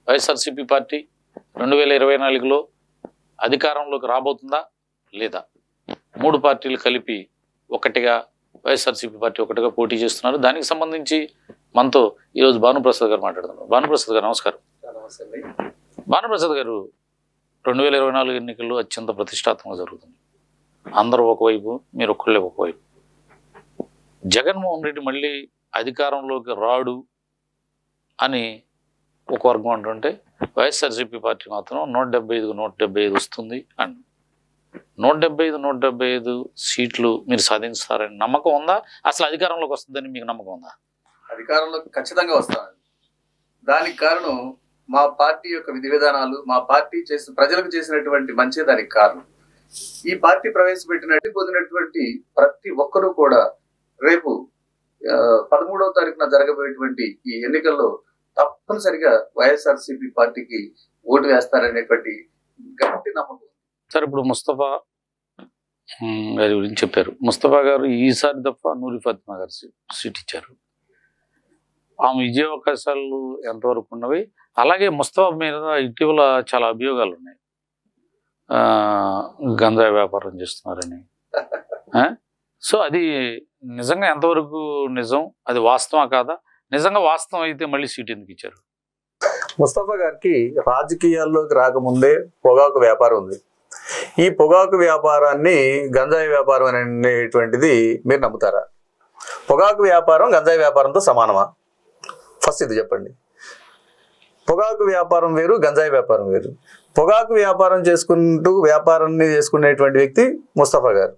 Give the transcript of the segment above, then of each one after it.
YSRCP party రెండు వేల ఇరవై నాలుగులో అధికారంలోకి రాబోతుందా లేదా మూడు పార్టీలు కలిపి ఒకటిగా వైఎస్ఆర్సీపీ పార్టీ ఒకటిగా పోటీ చేస్తున్నారు దానికి సంబంధించి మనతో ఈరోజు భానుప్రసాద్ గారు మాట్లాడుతున్నారు భానుప్రసాద్ గారు నమస్కారం భానుప్రసాద్ గారు రెండు వేల ఇరవై నాలుగు ఎన్నికల్లో అత్యంత ప్రతిష్టాత్మకంగా జరుగుతుంది అందరూ ఒకవైపు మీరు ఒక్కళ్ళే ఒకవైపు జగన్మోహన్ రెడ్డి మళ్ళీ అధికారంలోకి రాడు అని ఒక వర్గం అంటుంటే వైఎస్ఆర్సీపీ పార్టీ మాత్రం నూట డెబ్బై ఐదుకు నూట డెబ్బై ఐదు వస్తుంది అని నూట డెబ్బై ఐదు నూట డెబ్బై ఐదు సీట్లు మీరు సాధిస్తారని నమ్మకం ఉందా అసలు అధికారంలోకి వస్తుందని మీకు నమ్మకం ఉందా అధికారంలో ఖచ్చితంగా వస్తామండి దానికి కారణం మా పార్టీ యొక్క విధి విధానాలు మా పార్టీ చేసిన ప్రజలకు చేసినటువంటి మంచి దానికి కారణం ఈ పార్టీ ప్రవేశపెట్టినట్టు పొందినటువంటి ప్రతి ఒక్కరూ కూడా రేపు ఆ, పదమూడవ తారీఖున జరగబోయేటువంటి ఈ ఎన్నికల్లో తప్పనిసరిగా వైఎస్ఆర్సీపీ పార్టీకి ఓటు వేస్తారనేటువంటి గట్టి నమ్మకం సార్ ఇప్పుడు ముస్తఫా ఉమ్, గారి గురించి చెప్పారు ముస్తఫా గారు ఈసారి తప్ప నూరి ఫాతిమా గారు సీ- సీట్ ఇచ్చారు ఆమె విజయ అవకాశాలు ఎంతవరకు ఉన్నవి అలాగే ముస్తఫా మీద ఇటీవల చాలా అభియోగాలు ఉన్నాయి ఆ, గంజాయి వ్యాపారం చేస్తున్నారని ఆ? సో అది నిజంగా ఎంతవరకు నిజం అది వాస్తవా కాదా నిజంగా వాస్తవం అయితే మళ్ళీ సీట్ ఎందుకు ఇచ్చారు ముస్తఫా గారికి రాజకీయాల్లోకి రాకముందే పొగాకు వ్యాపారం ఉంది ఈ పొగాకు వ్యాపారాన్ని గంజాయి వ్యాపారం అనేటువంటిది మీరు నమ్ముతారా పొగాకు వ్యాపారం గంజాయి వ్యాపారంతో సమానమా ఫస్ట్ ఇది చెప్పండి పొగాకు వ్యాపారం వేరు గంజాయి వ్యాపారం వేరు పొగాకు వ్యాపారం చేసుకుంటూ వ్యాపారాన్ని చేసుకునేటువంటి వ్యక్తి ముస్తఫా గారు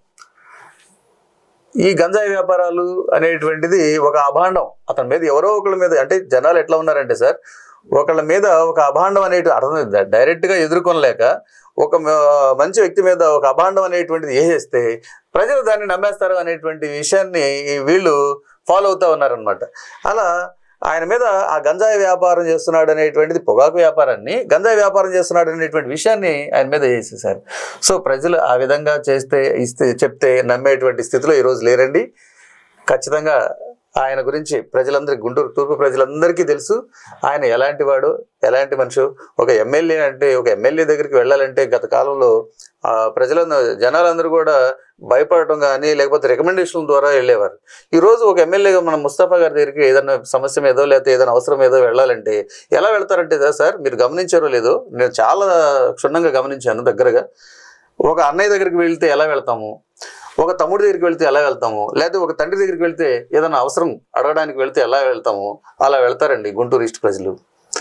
ఈ గంజాయి వ్యాపారాలు అనేటువంటిది ఒక అభాండం అతని మీద ఎవరో ఒకళ్ళ మీద అంటే జనాలు ఎట్లా ఉన్నారంటే సార్ ఒకళ్ళ మీద ఒక అభాండం అనేటి అర్థం డైరెక్ట్ గా ఎదుర్కొనలేక ఒక మ- మంచి వ్యక్తి మీద ఒక అభాండం అనేటువంటిది వేసేస్తే ప్రజలు దాన్ని నమ్మేస్తారు అనేటువంటి విషయాన్ని వీళ్ళు ఫాలో అవుతా ఉన్నారనమాట అలా ఆయన మీద ఆ గంజాయి వ్యాపారం చేస్తున్నాడు అనేటువంటిది పొగాకు వ్యాపారాన్ని గంజాయి వ్యాపారం చేస్తున్నాడు అనేటువంటి విషయాన్ని ఆయన మీద వేసేసారు సో ప్రజలు ఆ విధంగా చేస్తే ఇస్తే చెప్తే నమ్మేటువంటి స్థితిలో ఈరోజు లేరండి ఖచ్చితంగా ఆయన గురించి ప్రజలందరికీ గుంటూరు తూర్పు ప్రజలందరికీ తెలుసు ఆయన ఎలాంటి వాడు ఎలాంటి మనిషి ఒక ఎమ్మెల్యే అంటే ఒక ఎమ్మెల్యే దగ్గరికి వెళ్ళాలంటే గత కాలంలో ఆ ప్రజలందరూ జనాలందరూ కూడా భయపడటం కానీ లేకపోతే రికమెండేషన్ ద్వారా వెళ్ళేవారు ఈ రోజు ఒక ఎమ్మెల్యేగా మన ముస్తఫా గారి దగ్గరికి ఏదైనా సమస్య మీదో లేకపోతే ఏదైనా అవసరం ఏదో వెళ్ళాలంటే ఎలా వెళ్తారంటే ఇదా సార్ మీరు గమనించారో లేదో నేను చాలా క్షుణ్ణంగా గమనించాను దగ్గరగా ఒక అన్నయ్య దగ్గరికి వెళ్తే ఎలా వెళ్తాము ఒక తమ్ముడి దగ్గరికి వెళ్తే ఎలా వెళ్తాము లేదా ఒక తండ్రి దగ్గరికి వెళ్తే ఏదైనా అవసరం అడగడానికి వెళ్తే ఎలా వెళ్తాము అలా వెళ్తారండి గుంటూరు ఈస్ట్ ప్రజలు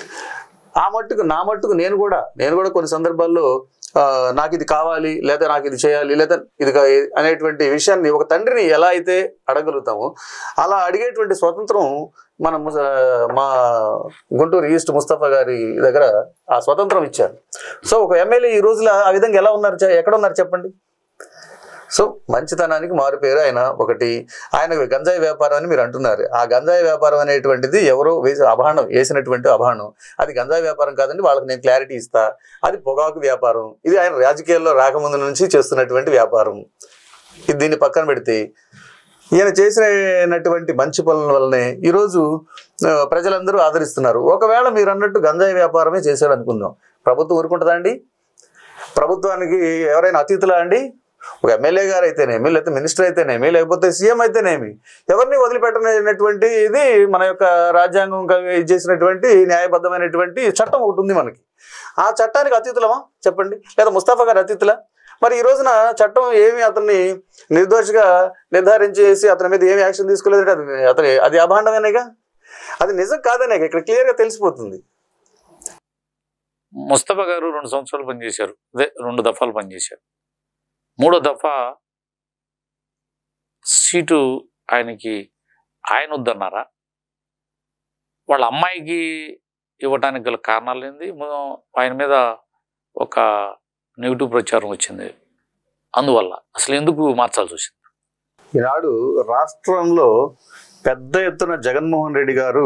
ఆ మట్టుకు నా మట్టుకు నేను కూడా నేను కూడా కొన్ని సందర్భాల్లో ఆ, నాకు ఇది కావాలి లేదా నాకు ఇది చేయాలి లేదా ఇది కా- అనేటువంటి విషయాన్ని ఒక తండ్రిని ఎలా అయితే అడగలుగుతామో అలా అడిగేటువంటి స్వతంత్రం మన ముస- మా గుంటూరు ఈస్ట్ ముస్తఫా గారి దగ్గర ఆ స్వతంత్రం ఇచ్చారు సో ఒక ఎమ్మెల్యే ఈ రోజుల ఆ విధంగా ఎలా ఉన్నారు చె- ఎక్కడ ఉన్నారు చెప్పండి సో మంచితనానికి మారు పేరు ఆయన ఒకటి ఆయన గంజాయి వ్యాపారం అని మీరు అంటున్నారు ఆ గంజాయి వ్యాపారం అనేటువంటిది ఎవరో వేసి అభాండం వేసినటువంటి అభాండం అది గంజాయి వ్యాపారం కాదండి వాళ్ళకి నేను క్లారిటీ ఇస్తా అది పొగాకు వ్యాపారం ఇది ఆయన రాజకీయాల్లో రాకముందు నుంచి చేస్తున్నటువంటి వ్యాపారం ఇది దీన్ని పక్కన పెడితే ఈయన చేసినటువంటి మంచి పనుల వల్లనే ఈరోజు ఆ, ప్రజలందరూ ఆదరిస్తున్నారు ఒకవేళ మీరు అన్నట్టు గంజాయి వ్యాపారమే చేశాడు అనుకుందాం ప్రభుత్వం ఊరుకుంటుందా అండి ప్రభుత్వానికి ఎవరైనా అతిథులా అండి ఒక ఎమ్మెల్యే గారు అయితేనేమి లేకపోతే మినిస్టర్ అయితేనేమి లేకపోతే సీఎం అయితేనేమి ఎవరిని వదిలిపెట్టనటువంటి ఇది మన యొక్క రాజ్యాంగం క- ఇది చేసినటువంటి న్యాయబద్ధమైనటువంటి చట్టం ఒకటి ఉంది మనకి ఆ చట్టానికి అతీతులమా చెప్పండి లేదా ముస్తాఫా గారు అతీతులా మరి ఈ రోజున చట్టం ఏమి అతన్ని నిర్దోషిగా నిర్ధారించేసి అతని మీద ఏమి యాక్షన్ తీసుకోలేదంటే అది అతని అది అభాండమేనేగా అది నిజం కాదనే ఇక్కడ క్లియర్గా తెలిసిపోతుంది ముస్తఫా గారు రెండు సంవత్సరాలు పనిచేశారు అదే రెండు దఫాలు పనిచేశారు మూడో దఫా సీటు ఆయనకి ఆయన వద్దన్నారా వాళ్ళ అమ్మాయికి ఇవ్వడానికి గల కారణాలు ఏంది మొ- ఆయన మీద ఒక నెగిటివ్ ప్రచారం వచ్చింది అందువల్ల అసలు ఎందుకు మార్చాల్సి వచ్చింది ఈనాడు రాష్ట్రంలో పెద్ద ఎత్తున జగన్మోహన్ రెడ్డి గారు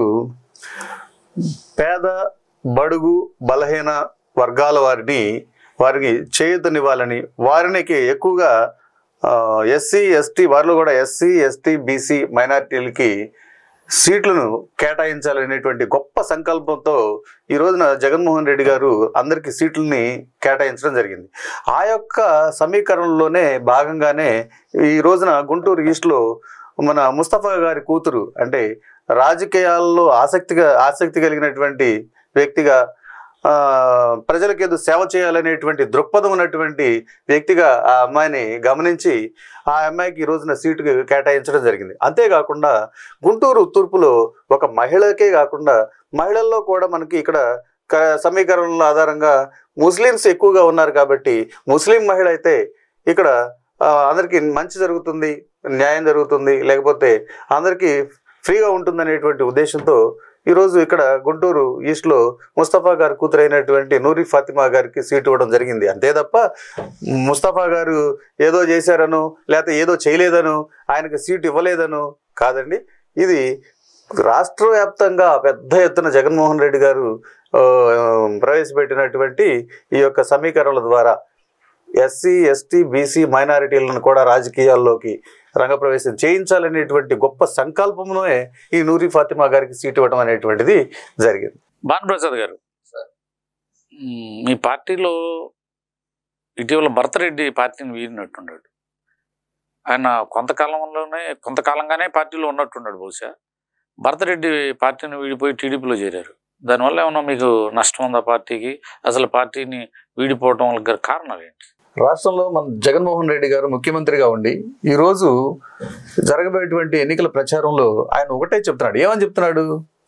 పేద బడుగు బలహీన వర్గాల వారిని వారికి చేయూతనివ్వాలని వారికి ఎక్కువగా ఎస్సీ ఎస్టీ వారిలో కూడా ఎస్సీ ఎస్టీ బీసీ మైనారిటీలకి సీట్లను కేటాయించాలనేటువంటి గొప్ప సంకల్పంతో ఈ రోజున జగన్మోహన్ రెడ్డి గారు అందరికీ సీట్లని కేటాయించడం జరిగింది ఆ యొక్క సమీకరణలోనే భాగంగానే ఈ రోజున గుంటూరు ఈస్ట్లో మన ముస్తఫా గారి కూతురు అంటే రాజకీయాల్లో ఆసక్తిగా ఆసక్తి కలిగినటువంటి వ్యక్తిగా ఆ, ప్రజలకు ఏదో సేవ చేయాలనేటువంటి దృక్పథం ఉన్నటువంటి వ్యక్తిగా ఆ అమ్మాయిని గమనించి ఆ అమ్మాయికి ఈ రోజున సీటు కేటాయించడం జరిగింది అంతేకాకుండా గుంటూరు తూర్పులో ఒక మహిళకే కాకుండా మహిళల్లో కూడా మనకి ఇక్కడ క- సమీకరణల ఆధారంగా ముస్లిమ్స్ ఎక్కువగా ఉన్నారు కాబట్టి ముస్లిం మహిళ అయితే ఇక్కడ ఆ, అందరికీ మంచి జరుగుతుంది న్యాయం జరుగుతుంది లేకపోతే అందరికీ ఫ్రీగా ఉంటుందనేటువంటి ఉద్దేశంతో ఈరోజు ఇక్కడ గుంటూరు ఈస్ట్లో ముస్తఫా గారి కూతురైనటువంటి నూరి ఫాతిమా గారికి సీట్ ఇవ్వడం జరిగింది అంతే తప్ప ముస్తఫా గారు ఏదో చేశారను లేకపోతే ఏదో చేయలేదను ఆయనకు సీట్ ఇవ్వలేదను కాదండి ఇది రాష్ట్ర వ్యాప్తంగా పెద్ద ఎత్తున జగన్మోహన్ రెడ్డి గారు ఆ, ప్రవేశపెట్టినటువంటి ఈ యొక్క సమీకరణల ద్వారా ఎస్సీ ఎస్టీ బీసీ మైనారిటీలను కూడా రాజకీయాల్లోకి రంగప్రవేశం చేయించాలనేటువంటి గొప్ప సంకల్పంలోనే ఈ నూరి ఫాతిమా గారికి సీట్ ఇవ్వడం అనేటువంటిది జరిగింది భానుప్రసాద్ గారు సార్. మ్, మీ పార్టీలో ఇటీవల భరతరెడ్డి పార్టీని వీడినట్టున్నాడు ఆయన కొంతకాలంలోనే కొంతకాలంగానే పార్టీలో ఉన్నట్టున్నాడు బహుశా భరతరెడ్డి పార్టీని వీడిపోయి టీడీపీలో చేరారు దానివల్ల ఏమన్నా మీకు నష్టం ఉందా పార్టీకి అసలు పార్టీని వీడిపోవడం వల్ల గల కారణాలు ఏంటి రాష్ట్రంలో మన జగన్మోహన్ రెడ్డి గారు ముఖ్యమంత్రిగా ఉండి ఈరోజు జరగబోయేటువంటి ఎన్నికల ప్రచారంలో ఆయన ఒకటే చెప్తున్నాడు ఏమని చెప్తున్నాడు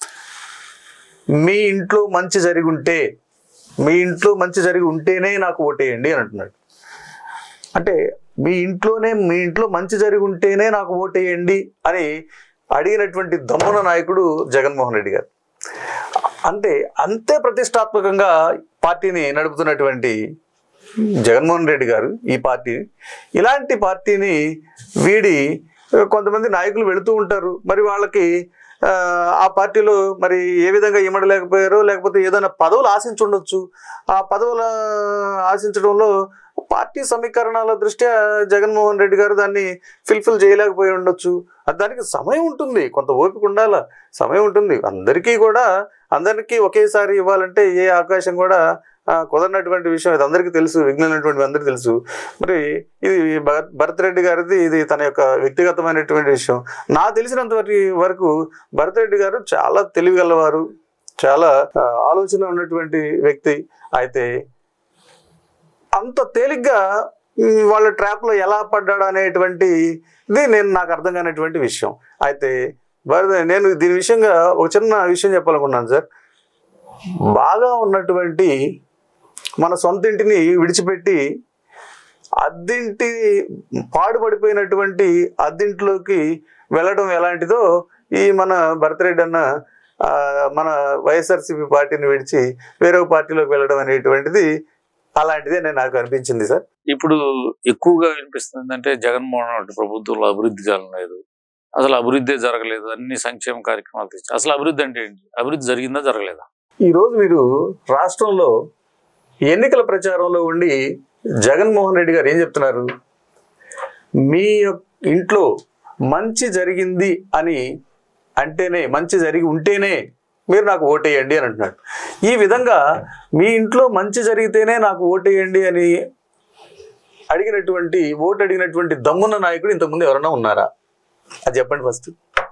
మీ ఇంట్లో మంచి జరిగి ఉంటే మీ ఇంట్లో మంచి జరిగి ఉంటేనే నాకు ఓటేయండి అని అంటున్నాడు అంటే మీ ఇంట్లోనే మీ ఇంట్లో మంచి జరిగి ఉంటేనే నాకు ఓటేయండి అని అడిగినటువంటి దమ్మున నాయకుడు జగన్మోహన్ రెడ్డి గారు అంటే అంతే ప్రతిష్టాత్మకంగా పార్టీని నడుపుతున్నటువంటి జగన్మోహన్ రెడ్డి గారు ఈ పార్టీ ఇలాంటి పార్టీని వీడి ఆ, కొంతమంది నాయకులు వెళుతూ ఉంటారు మరి వాళ్ళకి ఆ, ఆ పార్టీలో మరి ఏ విధంగా ఇమ్మడలేకపోయారో లేకపోతే ఏదైనా పదవులు ఆశించుండొచ్చు ఆ పదవుల ఆశించడంలో పార్టీ సమీకరణాల దృష్ట్యా జగన్మోహన్ రెడ్డి గారు దాన్ని ఫిల్ఫిల్ చేయలేకపోయి ఉండొచ్చు అది దానికి సమయం ఉంటుంది కొంత ఓపిక ఉండాల సమయం ఉంటుంది అందరికీ కూడా అందరికీ ఒకేసారి ఇవ్వాలంటే ఏ అవకాశం కూడా ఆ, కుదరనటువంటి విషయం ఇది అందరికీ తెలుసు విజ్ఞానటువంటి అందరికీ తెలుసు మరి ఇది భరత్ భరత్ రెడ్డి గారిది ఇది తన యొక్క వ్యక్తిగతమైనటువంటి విషయం నాకు తెలిసినంత వరకు- వరకు భరత్ రెడ్డి గారు చాలా తెలివిగలవారు చాలా ఆ, ఆలోచన ఉన్నటువంటి వ్యక్తి అయితే అంత తేలిగ్గా ఉమ్, వాళ్ళ ట్రాప్లో ఎలా పడ్డాడు అనేటువంటి ఇది నేను నాకు అర్థం కానటువంటి విషయం అయితే భరత్ నేను దీని విషయంగా ఒక చిన్న విషయం చెప్పాలనుకున్నాను సార్ బాగా ఉన్నటువంటి మన సొంత ఇంటిని విడిచిపెట్టి అద్దింటి పాడుపడిపోయినటువంటి అద్దింట్లోకి వెళ్ళడం ఎలాంటిదో ఈ మన భరతరెడ్డి అన్న ఆ, మన వైఎస్ఆర్సీపీ పార్టీని విడిచి వేరే పార్టీలోకి వెళ్ళడం అనేటువంటిది అలాంటిదే నేను నాకు అనిపించింది సార్ ఇప్పుడు ఎక్కువగా వినిపిస్తుంది అంటే జగన్మోహన్ రెడ్డి ప్రభుత్వంలో అభివృద్ధి జరగలేదు అసలు అభివృద్ధి జరగలేదు అన్ని సంక్షేమ కార్యక్రమాలు తెచ్చి అసలు అభివృద్ధి అంటే ఏంటి అభివృద్ధి జరిగిందా జరగలేదా ఈరోజు మీరు రాష్ట్రంలో ఎన్నికల ప్రచారంలో ఉండి జగన్మోహన్ రెడ్డి గారు ఏం చెప్తున్నారు మీ యొక్క ఇంట్లో మంచి జరిగింది అని అంటేనే మంచి జరిగి ఉంటేనే మీరు నాకు ఓటేయండి అని అంటున్నాడు ఈ విధంగా మీ ఇంట్లో మంచి జరిగితేనే నాకు ఓటేయండి అని అడిగినటువంటి ఓటు అడిగినటువంటి దమ్మున్న నాయకుడు ఇంతకుముందు ఎవరైనా ఉన్నారా అది చెప్పండి ఫస్ట్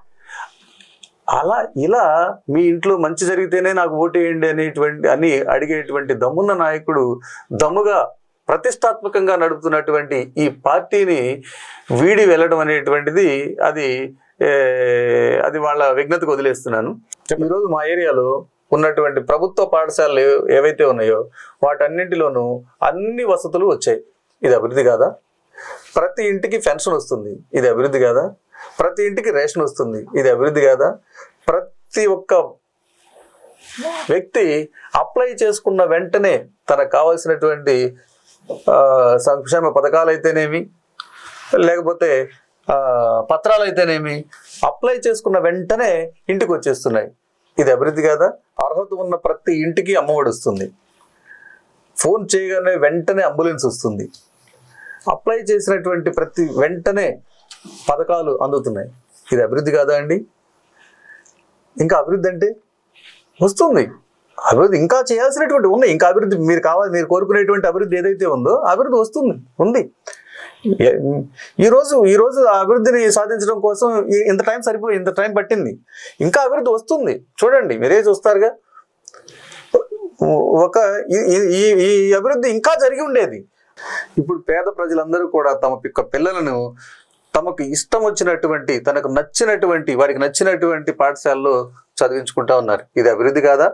అలా ఇలా మీ ఇంట్లో మంచి జరిగితేనే నాకు ఓటేయండి అనేటువంటి అని అడిగేటువంటి దమ్మున్న నాయకుడు దమ్ముగా ప్రతిష్టాత్మకంగా నడుపుతున్నటువంటి ఈ పార్టీని వీడి వెళ్ళడం అనేటువంటిది అది ఏ, అది వాళ్ళ విఘ్నతకు వదిలేస్తున్నాను ఈరోజు మా ఏరియాలో ఉన్నటువంటి ప్రభుత్వ పాఠశాలలు ఏ- ఏవైతే ఉన్నాయో వాటన్నింటిలోనూ అన్ని వసతులు వచ్చాయి ఇది అభివృద్ధి కాదా ప్రతి ఇంటికి పెన్షన్ వస్తుంది ఇది అభివృద్ధి కాదా ప్రతి ఇంటికి రేషన్ వస్తుంది ఇది అభివృద్ధి కాదా ప్రతి ఒక్క వ్యక్తి అప్లై చేసుకున్న వెంటనే తనకు కావాల్సినటువంటి ఆ, సంక్షేమ పథకాలు అయితేనేమి లేకపోతే ఆ, పత్రాలు అయితేనేమి అప్లై చేసుకున్న వెంటనే ఇంటికి వచ్చేస్తున్నాయి ఇది అభివృద్ధి కాదా అర్హత ఉన్న ప్రతి ఇంటికి అమ్మఒడి వస్తుంది ఫోన్ చేయగానే వెంటనే అంబులెన్స్ వస్తుంది అప్లై చేసినటువంటి ప్రతి వెంటనే పథకాలు అందుతున్నాయి ఇది అభివృద్ధి కాదా అండి ఇంకా అభివృద్ధి అంటే వస్తుంది అభివృద్ధి ఇంకా చేయాల్సినటువంటి ఉన్నాయి ఇంకా అభివృద్ధి మీరు కావాలి మీరు కోరుకునేటువంటి అభివృద్ధి ఏదైతే ఉందో అభివృద్ధి వస్తుంది ఉంది ఏ- ఈ రోజు ఈ రోజు ఆ అభివృద్ధిని సాధించడం కోసం ఈ- ఇంత టైం సరిపోయి ఇంత టైం పట్టింది ఇంకా అభివృద్ధి వస్తుంది చూడండి మీరే చూస్తారుగా ఒక ఈ- ఈ- ఈ ఈ అభివృద్ధి ఇంకా జరిగి ఉండేది ఇప్పుడు పేద ప్రజలందరూ కూడా తమ యొక్క పిల్లలను తమకు ఇష్టం వచ్చినటువంటి తనకు నచ్చినటువంటి వారికి నచ్చినటువంటి పాఠశాలలో చదివించుకుంటా ఉన్నారు ఇది అభివృద్ధి కాదా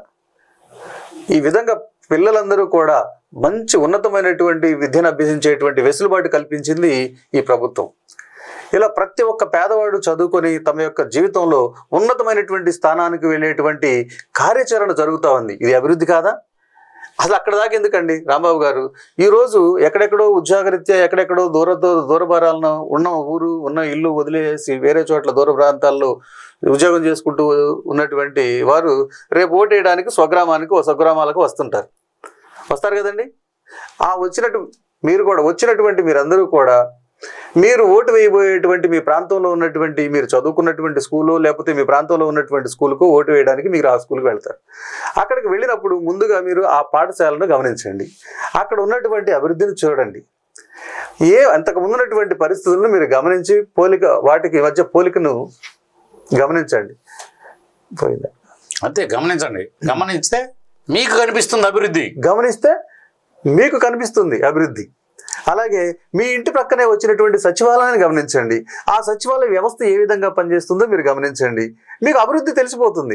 ఈ విధంగా పిల్లలందరూ కూడా మంచి ఉన్నతమైనటువంటి విద్యను అభ్యసించేటువంటి వెసులుబాటు కల్పించింది ఈ ప్రభుత్వం ఇలా ప్రతి ఒక్క పేదవాడు చదువుకొని తమ యొక్క జీవితంలో ఉన్నతమైనటువంటి స్థానానికి వెళ్ళేటువంటి కార్యాచరణ జరుగుతూ ఉంది ఇది అభివృద్ధి కాదా అసలు అక్కడ దాకా ఎందుకండి రాంబాబు గారు ఈ రోజు ఎక్కడెక్కడో ఉద్యోగరీత్యా ఎక్కడెక్కడో దూర దూర దూరభారాలను ఉన్న ఊరు ఉన్న ఇల్లు వదిలేసి వేరే చోట్ల దూర ప్రాంతాల్లో ఉద్యోగం చేసుకుంటూ ఉన్నటువంటి వారు రేపు ఓటేయడానికి స్వగ్రామానికి ఓ స్వగ్రామాలకు వస్తుంటారు వస్తారు కదండి ఆ వచ్చినట్టు మీరు కూడా వచ్చినటువంటి మీరందరూ కూడా మీరు ఓటు వేయబోయేటువంటి మీ ప్రాంతంలో ఉన్నటువంటి మీరు చదువుకున్నటువంటి స్కూలు లేకపోతే మీ ప్రాంతంలో ఉన్నటువంటి స్కూల్కు ఓటు వేయడానికి మీరు ఆ స్కూల్కి వెళ్తారు అక్కడికి వెళ్ళినప్పుడు ముందుగా మీరు ఆ పాఠశాలను గమనించండి అక్కడ ఉన్నటువంటి అభివృద్ధిని చూడండి ఏ అంతకు ముందున్నటువంటి పరిస్థితులను మీరు గమనించి పోలిక వాటికి మధ్య పోలికను గమనించండి పోయిందా అంతే గమనించండి గమనిస్తే మీకు కనిపిస్తుంది అభివృద్ధి గమనిస్తే మీకు కనిపిస్తుంది అభివృద్ధి అలాగే మీ ఇంటి ప్రక్కనే వచ్చినటువంటి సచివాలయాన్ని గమనించండి ఆ సచివాలయ వ్యవస్థ ఏ విధంగా పనిచేస్తుందో మీరు గమనించండి మీకు అభివృద్ధి తెలిసిపోతుంది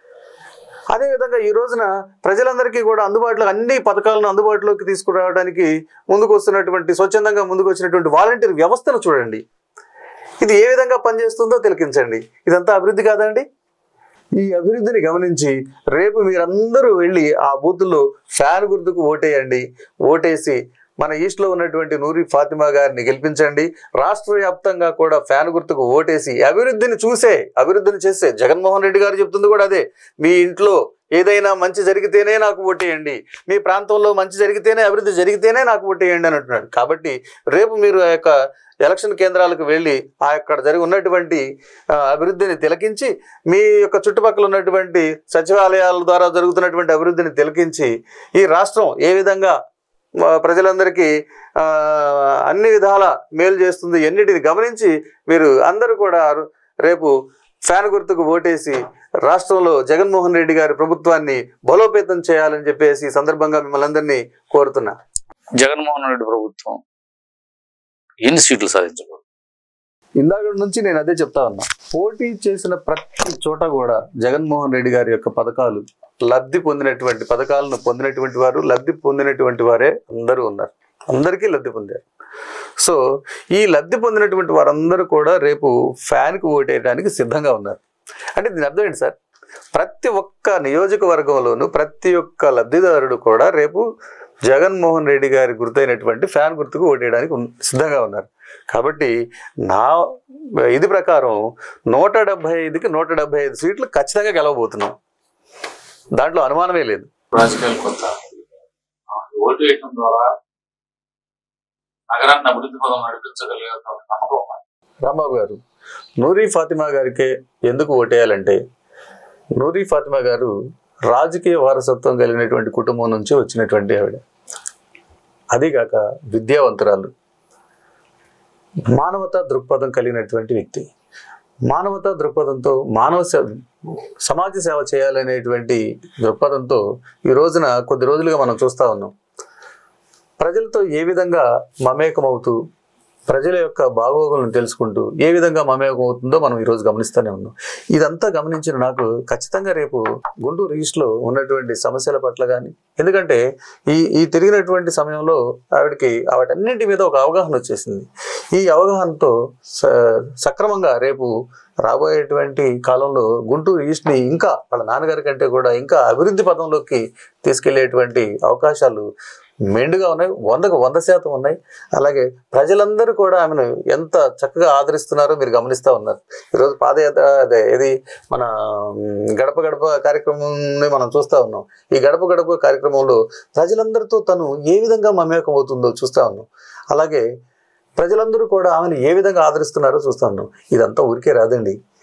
అదేవిధంగా ఈ రోజున ప్రజలందరికీ కూడా అందుబాటులో అన్ని పథకాలను అందుబాటులోకి తీసుకురావడానికి ముందుకు వస్తున్నటువంటి స్వచ్ఛందంగా ముందుకు వచ్చినటువంటి వాలంటీర్ వ్యవస్థను చూడండి ఇది ఏ విధంగా పనిచేస్తుందో తిలకించండి ఇదంతా అభివృద్ధి కాదండి ఈ అభివృద్ధిని గమనించి రేపు మీరందరూ వెళ్ళి ఆ బూత్లో ఫ్యాన్ గుర్తుకు ఓటేయండి ఓటేసి మన ఈస్ట్లో ఉన్నటువంటి నూరి ఫాతిమా గారిని గెలిపించండి రాష్ట్ర వ్యాప్తంగా కూడా ఫ్యాన్ గుర్తుకు ఓటేసి అభివృద్ధిని చూసే అభివృద్ధిని చేసే జగన్మోహన్ రెడ్డి గారు చెప్తుంది కూడా అదే మీ ఇంట్లో ఏదైనా మంచి జరిగితేనే నాకు ఓటేయండి మీ ప్రాంతంలో మంచి జరిగితేనే అభివృద్ధి జరిగితేనే నాకు ఓటేయండి అని అంటున్నాడు కాబట్టి రేపు మీరు ఆ యొక్క ఎలక్షన్ కేంద్రాలకు వెళ్ళి ఆ అక్కడ జరిగి ఉన్నటువంటి ఆ, అభివృద్ధిని తిలకించి మీ యొక్క చుట్టుపక్కల ఉన్నటువంటి సచివాలయాల ద్వారా జరుగుతున్నటువంటి అభివృద్ధిని తిలకించి ఈ రాష్ట్రం ఏ విధంగా ఆ, ప్రజలందరికీ ఆ, అన్ని విధాల మేలు చేస్తుంది ఎన్నిటిని గమనించి మీరు అందరూ కూడా రేపు ఫ్యాన్ గుర్తుకు ఓటేసి రాష్ట్రంలో జగన్మోహన్ రెడ్డి గారి ప్రభుత్వాన్ని బలోపేతం చేయాలని చెప్పేసి ఈ సందర్భంగా మిమ్మల్ని అందరినీ కోరుతున్నా జగన్మోహన్ రెడ్డి ప్రభుత్వం ఎన్ని సీట్లు సాధించబోదు ఇందాక నుంచి నేను అదే చెప్తా ఉన్నా పోటీ చేసిన ప్రతి చోట కూడా జగన్మోహన్ రెడ్డి గారి యొక్క పథకాలు లబ్ధి పొందినటువంటి పథకాలను పొందినటువంటి వారు లబ్ధి పొందినటువంటి వారే అందరూ ఉన్నారు అందరికీ లబ్ధి పొందారు సో ఈ లబ్ధి పొందినటువంటి వారందరూ కూడా రేపు ఫ్యాన్కి ఓటేయడానికి సిద్ధంగా ఉన్నారు అంటే దీని అర్థం ఏంటి సార్ ప్రతి ఒక్క నియోజకవర్గంలోనూ ప్రతి ఒక్క లబ్ధిదారుడు కూడా రేపు జగన్మోహన్ రెడ్డి గారి గుర్తైనటువంటి ఫ్యాన్ గుర్తుకు ఓటేయడానికి ఉన్- సిద్ధంగా ఉన్నారు కాబట్టి నా ఇది ప్రకారం నూట డెబ్బై ఐదుకి నూట డెబ్బై ఐదు సీట్లు ఖచ్చితంగా గెలవబోతున్నాం దాంట్లో అనుమానమే లేదు రాజకీయాలు కొత్త ఓటు వేయటం ద్వారా నగరాన్ని అభివృద్ధి పదం నడిపించగలిగే నమ్మకం ఉంది. రాంబాబు గారు నూరి ఫాతిమా గారికి ఎందుకు ఓటేయాలంటే నూరి ఫాతిమా గారు రాజకీయ వారసత్వం కలిగినటువంటి కుటుంబం నుంచి వచ్చినటువంటి ఆవిడ అదిగాక విద్యావంతురాలు మానవతా దృక్పథం కలిగినటువంటి వ్యక్తి మానవతా దృక్పథంతో మానవ సే- సమాజ సేవ చేయాలనేటువంటి దృక్పథంతో ఈ రోజున కొద్ది రోజులుగా మనం చూస్తా ఉన్నాం ప్రజలతో ఏ విధంగా మమేకమవుతూ ప్రజల యొక్క బాగోగులను తెలుసుకుంటూ ఏ విధంగా మమేకం అవుతుందో మనం ఈరోజు గమనిస్తూనే ఉన్నాం ఇదంతా గమనించిన నాకు ఖచ్చితంగా రేపు గుంటూరు ఈస్ట్లో ఉన్నటువంటి సమస్యల పట్ల కానీ ఎందుకంటే ఈ ఈ తిరిగినటువంటి సమయంలో ఆవిడకి వాటన్నింటి మీద ఒక అవగాహన వచ్చేసింది ఈ అవగాహనతో స- సక్రమంగా రేపు రాబోయేటువంటి కాలంలో గుంటూరు ఈస్ట్ని ఇంకా వాళ్ళ నాన్నగారి కంటే కూడా ఇంకా అభివృద్ధి పదంలోకి తీసుకెళ్లేటువంటి అవకాశాలు మెండుగా ఉన్నాయి వందకు వంద శాతం ఉన్నాయి అలాగే ప్రజలందరూ కూడా ఆమెను ఎంత చక్కగా ఆదరిస్తున్నారో మీరు గమనిస్తూ ఉన్నారు ఈరోజు పాదయాత్ర అదే ఇది మన మ్, గడప గడప కార్యక్రమాన్ని మనం చూస్తూ ఉన్నాం ఈ గడప గడప కార్యక్రమంలో ప్రజలందరితో తను ఏ విధంగా మమేకం అవుతుందో చూస్తూ ఉన్నాం అలాగే ప్రజలందరూ కూడా ఆమెను ఏ విధంగా ఆదరిస్తున్నారో చూస్తా ఉన్నాం ఇదంతా ఊరికే రాదండి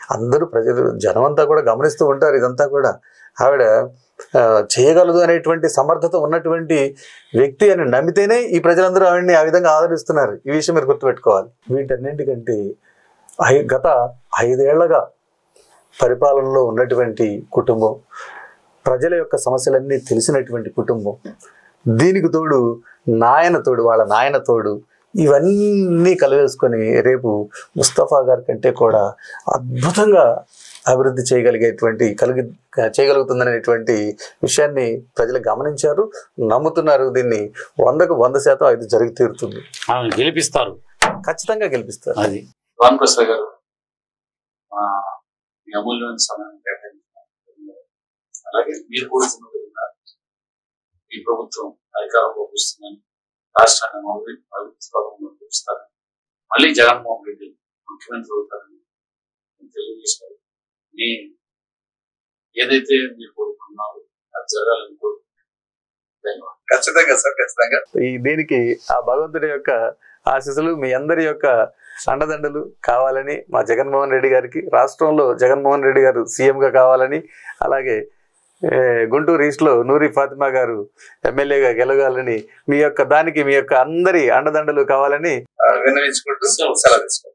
అందరూ ప్రజలు జనం అంతా కూడా గమనిస్తూ ఉంటారు ఇదంతా కూడా ఆవిడ ఆ, చేయగలదు అనేటువంటి సమర్థత ఉన్నటువంటి వ్యక్తి అని నమ్మితేనే ఈ ప్రజలందరూ ఆవిడని ఆ విధంగా ఆదరిస్తున్నారు ఈ విషయం మీరు గుర్తుపెట్టుకోవాలి వీటన్నింటికంటే ఐ- గత ఐదేళ్లగా పరిపాలనలో ఉన్నటువంటి కుటుంబం ప్రజల యొక్క సమస్యలన్నీ తెలిసినటువంటి కుటుంబం దీనికి తోడు నాయన తోడు వాళ్ళ నాయన తోడు ఇవన్నీ కలవేసుకొని రేపు ముస్తఫా గారి కంటే కూడా అద్భుతంగా అభివృద్ధి చేయగలిగేటువంటి కలిగి చేయగలుగుతుందనేటువంటి విషయాన్ని ప్రజలు గమనించారు నమ్ముతున్నారు దీన్ని వందకు వంద శాతం అది జరిగి తీరుతుంది ఆమె గెలిపిస్తారు ఖచ్చితంగా గెలిపిస్తారు అది పవన్ ప్రసాద్ గారు ఆ, మీ అమూల్యమైన సమయం కేటాయించారు అలాగే మీరు కూడా విధంగా ఈ ప్రభుత్వం అధికారంలోకి వస్తుందని రాష్ట్రాన్ని మౌలిక అభివృద్ధి చూపిస్తారని మళ్ళీ జగన్మోహన్ రెడ్డి ముఖ్యమంత్రి అవుతారని తెలియజేశారు మీ ఏదైతే మీరు కోరుకున్నారో అది జరగాలని కోరుకుంటున్నారు ధన్యవాదాలు ఖచ్చితంగా సార్ ఖచ్చితంగా ఈ దీనికి ఆ భగవంతుడి యొక్క ఆశీస్సులు మీ అందరి యొక్క అండదండలు కావాలని మా జగన్మోహన్ రెడ్డి గారికి రాష్ట్రంలో జగన్మోహన్ రెడ్డి గారు సీఎం గా కావాలని అలాగే ఏ, గుంటూరు ఈస్ట్ లో నూరి ఫాతిమా గారు ఎమ్మెల్యేగా గెలగాలని మీ యొక్క దానికి మీ యొక్క అందరి అండదండలు కావాలని ఆ, విన్నవించుకుంటూ సెలవు తీసుకోండి